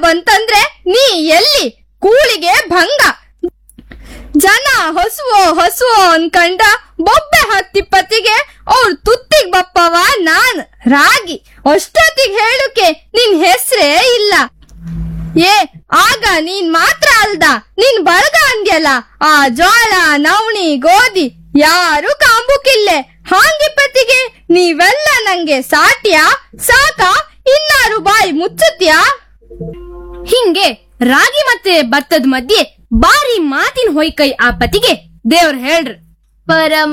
ಬಂತಂದ್ರೆ ನೀ ಎಲ್ಲಿ ಕೂಳಿಗೆ ಭಂಗ ಜನ ಹೊಸುವೋ ಹೊಸುವೋ ಅನ್ಕಂಡ ಬೊಬ್ಬೆ ಹತ್ತಿ ಪತಿಗೆ ಅವ್ರ ತುತ್ತಿಗ್ ಬಪ್ಪವ ನಾನ್ ರಾಗಿ ಅಷ್ಟೊತ್ತಿಗ್ ಹೇಳುಕೆ ನಿನ್ ಹೆಸ್ರೇ ಇಲ್ಲ ಏ ಆಗ ನೀನ್ ಮಾತ್ರ ಅಲ್ದ ನಿನ್ ಬಳಗ ಅಂದ್ಯಲ್ಲ ಆ ಜೋಳ ನವಣಿ ಗೋಧಿ ಯಾರು ಕಾಂಬುಕಿಲ್ಲೆ ಹಾಂಗಿಪ್ಪತ್ತಿಗೆ ನೀವೆಲ್ಲ ನಂಗೆ ಸಾಟ್ಯಾ ಸಾಕ ಇನ್ನಾರು ಬಾಯಿ ಮುಚ್ಚುತ್ಯಾ ಹಿಂಗೆ ರಾಗಿ ಮತ್ತೆ ಭತ್ತದ ಮಧ್ಯೆ ಬಾರಿ ಮಾತಿನ ಹೊಯ್ಕೈ ಆ ಪತಿಗೆ ದೇವ್ರ ಹೇಳ್ರಿ ಪರಮ